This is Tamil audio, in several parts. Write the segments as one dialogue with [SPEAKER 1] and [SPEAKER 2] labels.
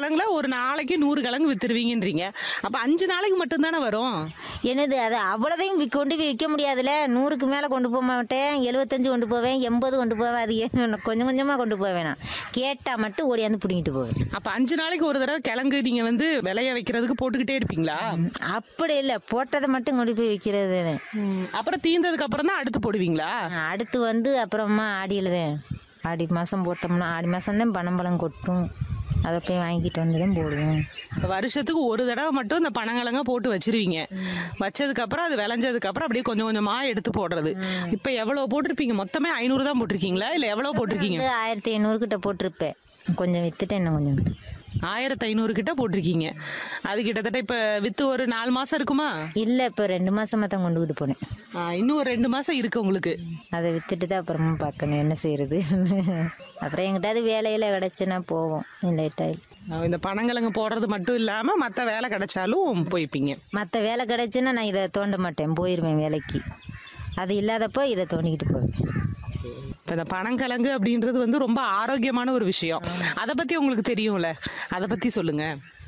[SPEAKER 1] கிழங்குல ஒரு நாளைக்கு நூறு கிழங்கு வித்துருவீங்கன்றீங்க அப்ப அஞ்சு நாளைக்கு மட்டும் தானே வரும்
[SPEAKER 2] என்னது அது அவ்வளோதையும் வி- கொண்டு போய் விற்க முடியாதுல்ல நூறுக்கு மேலே கொண்டு போக மாட்டேன் எழுபத்தஞ்சு கொண்டு போவேன் எண்பது கொண்டு போவேன் அது ஏன் கொஞ்சம் கொஞ்சமாக கொண்டு போவேன் நான் கேட்டால் மட்டும் ஓடியாந்து பிடிங்கிட்டு போவேன்
[SPEAKER 1] அப்ப அஞ்சு நாளைக்கு ஒரு தடவை கிழங்கு நீங்க வந்து விளைய வைக்கிறதுக்கு போட்டுக்கிட்டே இருப்பீங்களா
[SPEAKER 2] அப்படி இல்லை போட்டதை மட்டும் கொண்டு போய் விற்கிறது
[SPEAKER 1] அப்புறம் தீந்ததுக்கு அப்புறம் தான் அடுத்து போடுவீங்களா
[SPEAKER 2] அடுத்து வந்து அப்புறமா ஆடியில் தான் ஆடி மாதம் போட்டோம்னா ஆடி மாதம் தான் பனம்பழம் கொட்டும் அதை போய் வாங்கிட்டு வந்து தான் போடுவோம்
[SPEAKER 1] இப்ப வருஷத்துக்கு ஒரு தடவை மட்டும் இந்த பனங்கிழங்க போட்டு வச்சிருவீங்க வச்சதுக்கு அப்புறம் அது விளைஞ்சதுக்கு அப்புறம் அப்படியே கொஞ்சம் கொஞ்சமா எடுத்து போடுறது இப்ப எவ்வளவு போட்டிருப்பீங்க மொத்தமே ஐநூறு தான் போட்டிருக்கீங்களா இல்ல எவ்வளவு போட்டிருக்கீங்க
[SPEAKER 2] வந்து ஆயிரத்தி ஐநூறு கிட்ட போட்டிருப்பேன் கொஞ்சம் வித்துட்டேன் இன்னும் கொஞ்சம் வித்து.
[SPEAKER 1] ஆயிரத்தி ஐநூறு கிட்ட போட்டிருக்கீங்க அது கிட்டத்தட்ட இப்ப வித்து ஒரு நாலு மாசம் இருக்குமா
[SPEAKER 2] இல்லை இப்போ ரெண்டு மாசமா தான் கொண்டுக்கிட்டு போனேன்
[SPEAKER 1] ஆ, இன்னும் ஒரு ரெண்டு மாசம் இருக்கு உங்களுக்கு
[SPEAKER 2] அதை வித்துட்டு தான் அப்புறமா பார்க்கணும் என்ன செய்யறது அப்புறம் எங்கிட்டாவது வேலையில் கிடச்சுன்னா போவோம் லேட்டாகி
[SPEAKER 1] ஆ, இந்த பனங்கிழங்கு போடுறது மட்டும் இல்லாம மத்த வேலை கிடைச்சாலும் போய்ப்பீங்க
[SPEAKER 2] மற்ற வேலை கிடச்சுன்னா நான் இதை தோண்ட மாட்டேன் போயிடுவேன் வேலைக்கு அது இல்லாதப்போ இதை தோண்டிக்கிட்டு போவேன்
[SPEAKER 1] இப்ப இந்த பனங்கிழங்கு அப்படின்றது வந்து ரொம்ப ஆரோக்கியமான ஒரு விஷயம் அதை பத்தி உங்களுக்கு தெரியும்ல அதை பத்தி சொல்லுங்க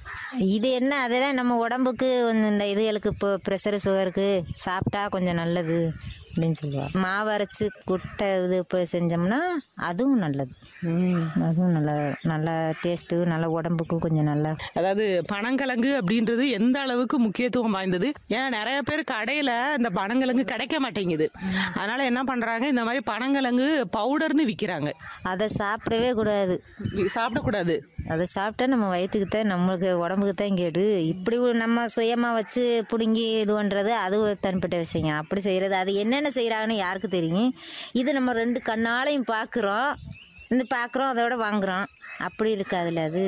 [SPEAKER 2] இது என்ன அதெல்லாம் நம்ம உடம்புக்கு வந்து இந்த இதுகளுக்கு இப்போ ப்ரெஷரு சுகருக்கு சாப்பிட்டா கொஞ்சம் நல்லது அப்படின்னு சொல்லுவாங்க மாவு அரைச்சி குட்டை இது இப்போ செஞ்சோம்னா அதுவும் நல்லது அதுவும் நல்ல நல்ல டேஸ்ட்டு நல்ல உடம்புக்கு கொஞ்சம் நல்லா
[SPEAKER 1] அதாவது பனங்கிழங்கு அப்படின்றது எந்த அளவுக்கு முக்கியத்துவம் வாய்ந்தது ஏன்னா நிறைய பேர் கடையில இந்த பனங்கிழங்கு கிடைக்க மாட்டேங்குது அதனால என்ன பண்றாங்க இந்த மாதிரி பனங்கிழங்கு பவுடர்னு விக்கிறாங்க
[SPEAKER 2] அதை சாப்பிடவே கூடாது
[SPEAKER 1] வி- சாப்பிடக்கூடாது
[SPEAKER 2] அதை சாப்பிட்டா நம்ம வயிற்றுக்கு தான் நம்மளுக்கு உடம்புக்கு தான் கேடு இப்படி ஒரு நம்ம சுயமாக வச்சு பிடுங்கி இது பண்ணுறது அது ஒரு தனிப்பட்ட விஷயம் அப்படி செய்கிறது அது என்னென்ன செய்கிறாங்கன்னு யாருக்கு தெரியும் இது நம்ம ரெண்டு கண்ணாலையும் பார்க்குறோம் இந்த பார்க்குறோம் அதோட வாங்குறோம் அப்படி இருக்காதுல்ல அது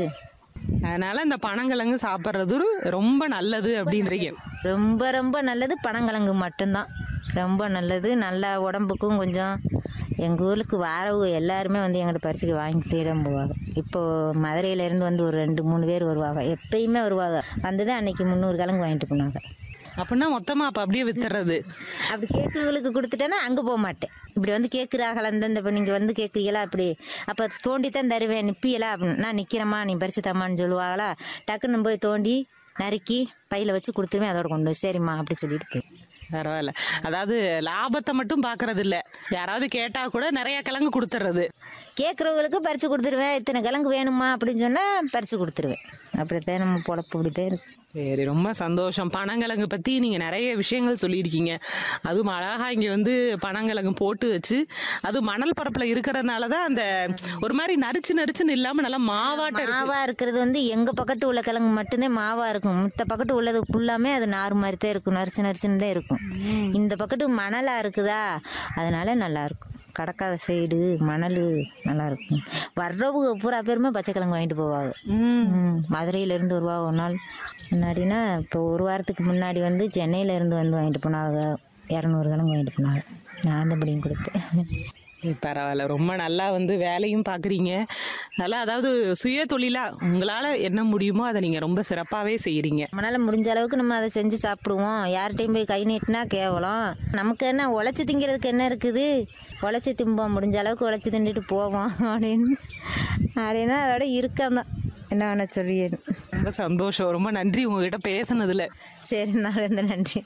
[SPEAKER 1] அதனால இந்த பனங்கிழங்கு சாப்பிட்றது ரொம்ப நல்லது அப்படின்றீங்க
[SPEAKER 2] ரொம்ப ரொம்ப நல்லது பனங்கிழங்கு மட்டும்தான் ரொம்ப நல்லது நல்ல உடம்புக்கும் கொஞ்சம் எங்கள் ஊருக்கு வாரவு எல்லாருமே வந்து எங்கிட்ட பரிசுக்கு வாங்கிட்டே தான் போவாங்க இப்போது மதுரையிலேருந்து வந்து ஒரு ரெண்டு மூணு பேர் வருவாங்க எப்பயுமே வருவாங்க வந்து தான் அன்றைக்கி முந்நூறு கிழங்கு வாங்கிட்டு போனாங்க
[SPEAKER 1] அப்படின்னா மொத்தமா அப்ப அப்படியே வித்துறது
[SPEAKER 2] அப்படி கேட்குறவங்களுக்கு கொடுத்துட்டேன்னா அங்கே போக மாட்டேன் இப்படி வந்து கேட்குறாங்களா இந்த இப்போ நீங்கள் வந்து கேட்குறீங்களா அப்படி அப்போ தோண்டி தான் தருவேன் நிப்பியலா அப்படின்னு நான் நிற்கிறேம்மா நீ பறிச்சு தம்மான்னு சொல்லுவாங்களா டக்குன்னு போய் தோண்டி நறுக்கி பையில் வச்சு கொடுத்துருவேன் அதோட கொண்டு போய் சரிம்மா அப்படி சொல்லிட்டு போய்
[SPEAKER 1] பரவாயில்ல அதாவது லாபத்தை மட்டும் பாக்குறது இல்ல யாராவது கேட்டா கூட நிறைய கிழங்கு கொடுத்துறது
[SPEAKER 2] கேட்குறவங்களுக்கு பறித்து கொடுத்துருவேன் இத்தனை கிழங்கு வேணுமா அப்படின்னு சொன்னால் பறித்து கொடுத்துருவேன் அப்படித்தான் நம்ம பொழப்பு இப்படித்தான் இருக்கு
[SPEAKER 1] சரி ரொம்ப சந்தோஷம் பனங்கிழங்கு பத்தி நீங்க நிறைய விஷயங்கள் சொல்லியிருக்கீங்க அதுவும் அழகா இங்க வந்து பனங்கிழங்கு போட்டு வச்சு அது மணல் பரப்புல இருக்கிறதுனால தான் அந்த ஒரு மாதிரி நரிச்சு நரிச்சுன்னு இல்லாம நல்லா மாவாட்ட இருக்கு
[SPEAKER 2] மாவா இருக்கிறது வந்து எங்கள் பக்கத்து உள்ள கிழங்கு மட்டும்தான் மாவா இருக்கும் மித்த பக்கத்து உள்ளது ஃபுல்லாமே அது நார் மாதிரி தான் இருக்கும் நரிச்சு நரிச்சுன்னு தான் இருக்கும் இந்த பக்கத்து மணலா இருக்குதா அதனால நல்லா இருக்கும் கடக்காத சைடு மணல் நல்லா இருக்கும் வர்றவங்க பூரா பேருமே பச்சை கிழங்கு வாங்கிட்டு போவாங்க
[SPEAKER 1] ம்.
[SPEAKER 2] ம், மதுரையிலேருந்து வருவாங்க ஒரு நாள் முன்னாடினா இப்போ ஒரு வாரத்துக்கு முன்னாடி வந்து சென்னையிலேருந்து வந்து வாங்கிட்டு போனாங்க இரநூறு கிழங்கு வாங்கிட்டு போனாங்க நான் தான் படியும் கொடுத்தேன்
[SPEAKER 1] பரவாயில்ல ரொம்ப நல்லா வந்து வேலையும் பார்க்குறீங்க நல்லா அதாவது சுய தொழிலா உங்களால் என்ன முடியுமோ அதை நீங்கள் ரொம்ப சிறப்பாகவே செய்கிறீங்க
[SPEAKER 2] நம்மளால முடிஞ்ச அளவுக்கு நம்ம அதை செஞ்சு சாப்பிடுவோம் யார்கிட்டையும் போய் கை நீட்டினா கேவலம் நமக்கு என்ன உழைச்சி திங்கிறதுக்கு என்ன இருக்குது உழைச்சி திம்போம் முடிஞ்ச அளவுக்கு உழைச்சி தின்னுட்டு போவோம் அப்படின்னு அப்படின்னா அதோட இருக்கம் தான் என்ன வேணா சொல்லியணும்
[SPEAKER 1] ரொம்ப சந்தோஷம் ரொம்ப நன்றி உங்ககிட்ட பேசுனதுல
[SPEAKER 2] சரி நான் இந்த நன்றி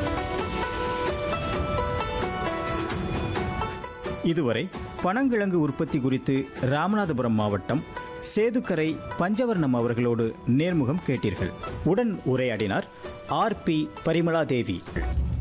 [SPEAKER 3] இதுவரை பனங்கிழங்கு உற்பத்தி குறித்து ராமநாதபுரம் மாவட்டம் சேதுக்கரை பஞ்சவர்ணம் அவர்களோடு நேர்முகம் கேட்டீர்கள் உடன் உரையாடினார் ஆர் பி பரிமளா தேவி